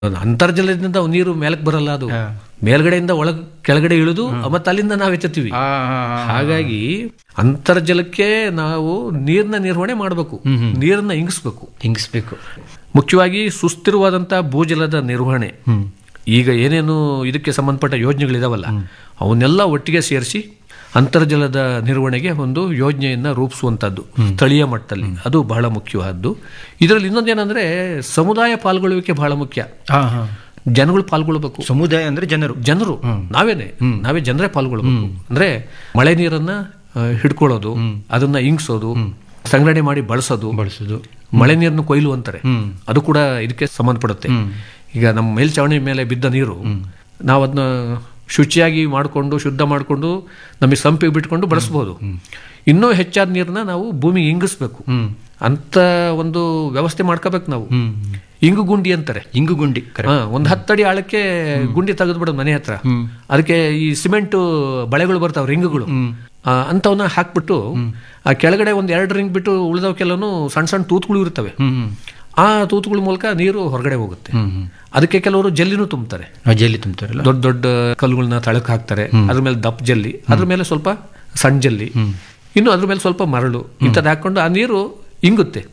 ಅಂತರ್ಜಲದಿಂದ ನೀರು ಮೇಲಕ್ಕೆ ಬರಲ್ಲ ಅದು ಮೇಲ್ಗಡೆಯಿಂದ ಒಳಗ್ ಕೆಳಗಡೆ ಇಳಿದು ಮತ್ತೆ ಅಲ್ಲಿಂದ ನಾವು ಎತ್ತುತ್ತೀವಿ ಆ, ಆ, ಆ. ಹಾಗಾಗಿ ಅಂತರ್ಜಲಕ್ಕೆ ನಾವು ನೀರಿನ ನಿರ್ವಹಣೆ ಮಾಡಬೇಕು ನೀರನ್ನ ಇಂಗಿಸ್ಬೇಕು ಹಿಂಗಿಸ್ಬೇಕು ಮುಖ್ಯವಾಗಿ ಸುಸ್ಥಿರವಾದಂತಹ ಭೂಜಲದ ನಿರ್ವಹಣೆ ಈಗ ಏನೇನು ಇದಕ್ಕೆ ಸಂಬಂಧಪಟ್ಟ ಯೋಜನೆಗಳಿದಾವಲ್ಲ ಅವನ್ನೆಲ್ಲ ಒಟ್ಟಿಗೆ ಸೇರಿಸಿ ಅಂತರ್ಜಲದ ನಿರ್ವಹಣೆಗೆ ಒಂದು ಯೋಜನೆಯನ್ನ ರೂಪಿಸುವಂತದ್ದು ಸ್ಥಳೀಯ ಮಟ್ಟದಲ್ಲಿ ಅದು ಬಹಳ ಮುಖ್ಯವಾದ್ದು ಇದರಲ್ಲಿ ಇನ್ನೊಂದೇನಂದ್ರೆ ಸಮುದಾಯ ಪಾಲ್ಗೊಳ್ಳುವಿಕೆ ಬಹಳ ಮುಖ್ಯ ಹಾ ಹಾ ಜನಗಳು ಪಾಲ್ಗೊಳ್ಬೇಕು ಸಮುದಾಯ ಅಂದ್ರೆ ಜನರು ಜನರು ನಾವೇನೆ ನಾವೇ ಜನರೇ ಪಾಲ್ಗೊಳ್ಬೇಕು ಅಂದ್ರೆ ಮಳೆ ನೀರನ್ನ ಆ, ಹಿಡ್ಕೊಳ್ಳೋದು ಅದನ್ನ ಇಂಗಿಸೋದು ಸಂಗ್ರಹಣೆ ಮಾಡಿ ಬಳಸೋದು ಬಳಸೋದು ಮಳೆ ನೀರನ್ನು ಕೊಯ್ಲು ಅಂತಾರೆ ಅದು ಕೂಡ ಇದಕ್ಕೆ ಸಂಬಂಧಪಡುತ್ತೆ ಈಗ ನಮ್ಮ ಮೇಲ್ಚಾವಣಿ ಮೇಲೆ ಬಿದ್ದ ನೀರು ನಾವು ಅದನ್ನ ಶುಚಿಯಾಗಿ ಮಾಡಿಕೊಂಡು ಶುದ್ಧ ಮಾಡಿಕೊಂಡು ನಮಗೆ ಸಂಪಿಗೆ ಬಿಟ್ಕೊಂಡು ಬಳಸ್ಬೋದು ಇನ್ನೂ ಹೆಚ್ಚಾದ ನೀರನ್ನ ನಾವು ಭೂಮಿಗೆ ಇಂಗಿಸ್ಬೇಕು ಅಂತ ಒಂದು ವ್ಯವಸ್ಥೆ ಮಾಡ್ಕೋಬೇಕು ನಾವು ಇಂಗು ಗುಂಡಿ ಅಂತಾರೆ ಇಂಗು ಗುಂಡಿ ಹಾ, ಒಂದ್ ಹತ್ತಡಿ ಆಳಕ್ಕೆ ಗುಂಡಿ ತೆಗೆದು ಬಿಡೋದು ಮನೆ ಹತ್ರ ಅದಕ್ಕೆ ಈ ಸಿಮೆಂಟ್ ಬಳೆಗಳು ಬರ್ತಾವ ರಿಂಗ್ಗಳು ಆ, ಅಂಥವನ್ನ ಹಾಕ್ಬಿಟ್ಟು ಆ ಕೆಳಗಡೆ ಒಂದ್ ಎರಡು ರಿಂಗ್ ಬಿಟ್ಟು ಉಳಿದವಕ್ಕೆಲ್ಲನು ಸಣ್ಣ ಸಣ್ಣ ತೂತುಗಳು ಇರ್ತವೆ ಆ ತೂತುಗಳ ಮೂಲಕ ನೀರು ಹೊರಗಡೆ ಹೋಗುತ್ತೆ ಅದಕ್ಕೆ ಕೆಲವರು ಜಲ್ಲಿನೂ ತುಂಬ್ತಾರೆ ಜಲ್ಲಿ ತುಂಬ್ತಾರಲ್ಲ ದೊಡ್ಡ ದೊಡ್ಡ ಕಲ್ಲುಗಳನ್ನ ತಳಕ್ ಹಾಕ್ತಾರೆ ಅದ್ರ ಮೇಲೆ ದಪ್ಪ ಜಲ್ಲಿ ಅದ್ರ ಮೇಲೆ ಸ್ವಲ್ಪ ಸಣ್ಣ ಜಲ್ಲಿ ಇನ್ನು ಅದ್ರ ಮೇಲೆ ಸ್ವಲ್ಪ ಮರಳು ಇಂಥದ್ದು ಹಾಕೊಂಡು ಆ ನೀರು ಇಂಗುತ್ತೆ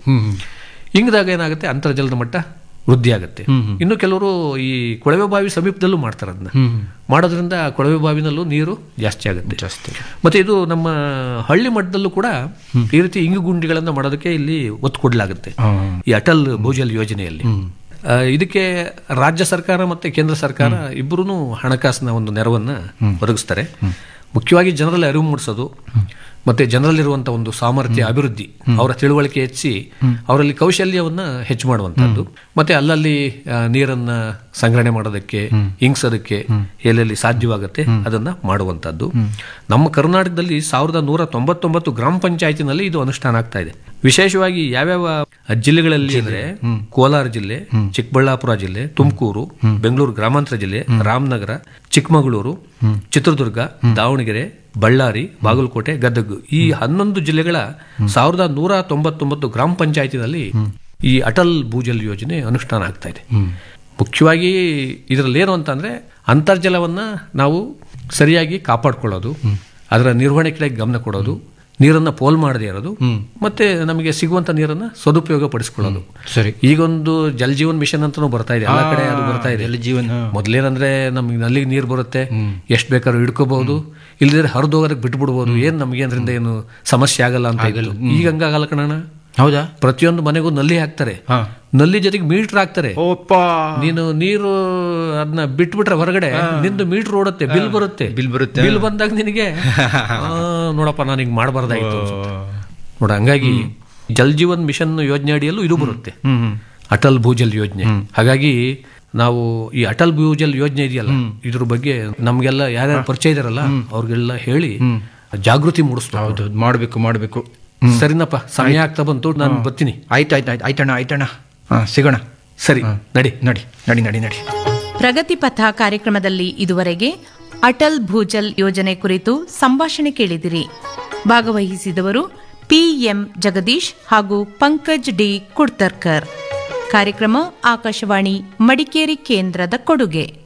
ಇಂಗಿದಾಗ ಏನಾಗುತ್ತೆ ಅಂತರ್ಜಲದ ಮಟ್ಟ ವೃದ್ಧಿ ಆಗುತ್ತೆ ಇನ್ನು ಕೆಲವರು ಈ ಕೊಳವೆ ಬಾವಿ ಸಮೀಪದಲ್ಲೂ ಮಾಡ್ತಾರೆ ಅದನ್ನ ಮಾಡೋದ್ರಿಂದ ಆ ಕೊಳವೆ ಬಾವಿನಲ್ಲೂ ನೀರು ಜಾಸ್ತಿ ಆಗುತ್ತೆ ಜಾಸ್ತಿ ಮತ್ತೆ ಇದು ನಮ್ಮ ಹಳ್ಳಿ ಮಟ್ಟದಲ್ಲೂ ಕೂಡ ಈ ರೀತಿ ಇಂಗು ಗುಂಡಿಗಳನ್ನ ಮಾಡೋದಕ್ಕೆ ಇಲ್ಲಿ ಒತ್ತು ಕೊಡಲಾಗುತ್ತೆ ಹಾ. ಈ ಅಟಲ್ ಭೂಜಲ್ ಯೋಜನೆಯಲ್ಲಿ ಆ, ಇದಕ್ಕೆ ರಾಜ್ಯ ಸರ್ಕಾರ ಮತ್ತೆ ಕೇಂದ್ರ ಸರ್ಕಾರ ಇಬ್ಬರೂ ಹಣಕಾಸಿನ ಒಂದು ನೆರವನ್ನ ಒದಗಿಸ್ತಾರೆ ಮುಖ್ಯವಾಗಿ ಜನರಲ್ಲಿ ಅರಿವು ಮೂಡಿಸೋದು ಮತ್ತೆ ಜನರಲ್ಲಿರುವಂತಹ ಒಂದು ಸಾಮರ್ಥ್ಯ ಅಭಿವೃದ್ಧಿ ಅವರ ತಿಳುವಳಿಕೆ ಹೆಚ್ಚಿ ಅವರಲ್ಲಿ ಕೌಶಲ್ಯವನ್ನ ಹೆಚ್ಚು ಮಾಡುವಂತದ್ದು ಮತ್ತೆ ಅಲ್ಲಲ್ಲಿ ಆ, ನೀರನ್ನ ಸಂಗ್ರಹಣೆ ಮಾಡೋದಕ್ಕೆ ಇಂಗ್ಸೋದಕ್ಕೆ ಎಲ್ಲೆಲ್ಲಿ ಸಾಧ್ಯವಾಗುತ್ತೆ ಅದನ್ನ ಮಾಡುವಂತದ್ದು ನಮ್ಮ ಕರ್ನಾಟಕದಲ್ಲಿ ಸಾವಿರದ ನೂರ ತೊಂಬತ್ತೊಂಬತ್ತು ಗ್ರಾಮ ಪಂಚಾಯತಿನಲ್ಲಿ ಇದು ಅನುಷ್ಠಾನ ಆಗ್ತಾ ಇದೆ ವಿಶೇಷವಾಗಿ ಯಾವ್ಯಾವ ಜಿಲ್ಲೆಗಳಲ್ಲಿ ಅಂದ್ರೆ ಕೋಲಾರ ಜಿಲ್ಲೆ ಚಿಕ್ಕಬಳ್ಳಾಪುರ ಜಿಲ್ಲೆ ತುಮಕೂರು ಬೆಂಗಳೂರು ಗ್ರಾಮಾಂತರ ಜಿಲ್ಲೆ ರಾಮನಗರ ಚಿಕ್ಕಮಗಳೂರು ಚಿತ್ರದುರ್ಗ ದಾವಣಗೆರೆ ಬಳ್ಳಾರಿ ಬಾಗಲಕೋಟೆ ಗದಗ ಈ ಹನ್ನೊಂದು ಜಿಲ್ಲೆಗಳ ಸಾವಿರದ ನೂರ ತೊಂಬತ್ತೊಂಬತ್ತು ಗ್ರಾಮ ಪಂಚಾಯತಿನಲ್ಲಿ ಈ ಅಟಲ್ ಭೂಜಲ್ ಯೋಜನೆ ಅನುಷ್ಠಾನ ಆಗ್ತಾ ಇದೆ ಮುಖ್ಯವಾಗಿ ಇದರಲ್ಲಿ ಏನು ಅಂತಂದ್ರೆ ಅಂತರ್ಜಲವನ್ನ ನಾವು ಸರಿಯಾಗಿ ಕಾಪಾಡ್ಕೊಳ್ಳೋದು ಅದರ ನಿರ್ವಹಣೆ ಕಡೆ ಗಮನ ಕೊಡೋದು ನೀರನ್ನ ಪೋಲ್ ಮಾಡದೇ ಇರೋದು ಮತ್ತೆ ನಮಗೆ ಸಿಗುವಂತ ನೀರನ್ನ ಸದುಪಯೋಗ ಪಡಿಸ್ಕೊಳ್ಳೋದು ಸರಿ ಈಗೊಂದು ಜಲ್ ಜೀವನ್ ಮಿಷನ್ ಅಂತಾನು ಬರ್ತಾ ಇದೆ ಎಲ್ಲ ಕಡೆ ಅದು ಬರ್ತಾ ಇದೆ ಜಲ ಜೀವನ ಮೊದ್ಲೇನಂದ್ರೆ ನಮ್ಗೆ ನಲ್ಲಿಗೆ ನೀರು ಬರುತ್ತೆ ಎಷ್ಟು ಬೇಕಾದ್ರೂ ಹಿಡ್ಕೋಬಹುದು ಇಲ್ಲದ್ರೆ ಹರಿದು ಹೋಗೋದಕ್ಕೆ ಬಿಟ್ಬಿಡ್ಬೋದು ಏನ್ ನಮ್ಗೆ ಅದರಿಂದ ಏನು ಸಮಸ್ಯೆ ಆಗಲ್ಲ ಅಂತ ಇತ್ತು. ಈಗ ಹಂಗಾಗಲ್ಲ ಕಣಣ್ಣ ಹೌದಾ ಪ್ರತಿಯೊಂದು ಮನೆಗೂ ನಲ್ಲಿ ಹಾಕ್ತಾರೆ ಹಾ ನಲ್ಲಿ ಜೊತೆಗೆ ಮೀಟರ್ ಹಾಕ್ತಾರೆ ಓಪ್ಪ ನೀನು ನೀರು ಅದನ್ನ ಬಿಟ್ಬಿಟ್ರೆ ಹೊರಗಡೆ ನಿಂದು ಮೀಟರ್ ಓಡುತ್ತೆ ಬಿಲ್ ಬರುತ್ತೆ ಬಿಲ್ ಬರುತ್ತೆ ಬಿಲ್ ಬಂದಾಗ ನಿನಗೆ ಆ, ನೋಡಪ್ಪ ನಾನು ಹಿಂಗ್ ಮಾಡಬಾರ್ದಾಯ್ತು ನೋಡ ಹಂಗಾಗಿ ಜಲ್ ಜೀವನ್ ಮಿಷನ್ ಯೋಜನೆ ಅಡಿಯಲ್ಲೂ ಇದು ಬರುತ್ತೆ ಹ್ಮ್ ಹ್ಮ್ ಅಟಲ್ ಭೂಜಲ್ ಯೋಜನೆ ಹಾಗಾಗಿ ನಾವು ಈ ಅಟಲ್ ಭೂಜಲ್ ಯೋಜನೆ ಇದೆಯಲ್ಲ ಇದ್ರ ಬಗ್ಗೆ ನಮ್ಗೆಲ್ಲ ಯಾರ್ಯಾರು ಪರಿಚಯ ಇದಾರಲ್ಲ ಅವ್ರಿಗೆಲ್ಲ ಹೇಳಿ ಜಾಗೃತಿ ಮೂಡಿಸ್ತಾರೆ ಹೌದು ಹೌದು, ಮಾಡ್ಬೇಕು ಮಾಡ್ಬೇಕು ಸರಿನಪ್ಪ ಸಮಯ ಆಗ್ತಾ ಬಂತು ನಾನು ಬರ್ತೀನಿ ಆಯ್ತು ಆಯ್ತು ಆಯ್ತು ಆಯ್ತಣ್ಣ ಆಯ್ತಣ್ಣ ಹಾ ಸಿಗೋಣ ಸರಿ ನಡಿ ನಡಿ ನಡಿ ನಡಿ ನಡಿ ಪ್ರಗತಿ ಪಥ ಕಾರ್ಯಕ್ರಮದಲ್ಲಿ ಇದುವರೆಗೆ ಅಟಲ್ ಭೂಜಲ್ ಯೋಜನೆ ಕುರಿತು ಸಂಭಾಷಣೆ ಕೇಳಿದಿರಿ ಭಾಗವಹಿಸಿದವರು ಪಿಎಂ ಜಗದೀಶ್ ಹಾಗೂ ಪಂಕಜ್ ಡಿ ಕುಡ್ತರ್ಕರ್ ಕಾರ್ಯಕ್ರಮ ಆಕಾಶವಾಣಿ ಮಡಿಕೇರಿ ಕೇಂದ್ರದ ಕೊಡುಗೆ